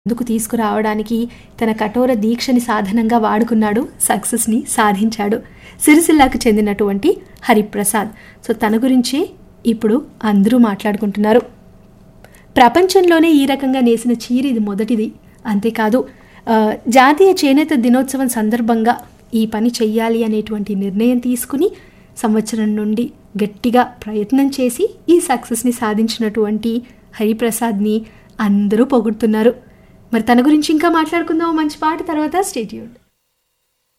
ముందుకు తీసుకురావడానికి తన కఠోర దీక్షని సాధనంగా వాడుకున్నాడు సక్సెస్ని సాధించాడు సిరిసిల్లాకు చెందినటువంటి హరిప్రసాద్ సో తన గురించి ఇప్పుడు అందరూ మాట్లాడుకుంటున్నారు ప్రపంచంలోనే ఈ రకంగా నేసిన చీర ఇది మొదటిది అంతేకాదు ఆ, జాతీయ చేనేత దినోత్సవం సందర్భంగా ఈ పని చెయ్యాలి అనేటువంటి నిర్ణయం తీసుకుని సంవత్సరం నుండి గట్టిగా ప్రయత్నం చేసి ఈ సక్సెస్ని సాధించినటువంటి హరిప్రసాద్ని అందరూ పొగుడుతున్నారు మరి తన గురించి ఇంకా మాట్లాడుకుందాం ఓ మంచి పాట తర్వాత స్టేట్యూడ్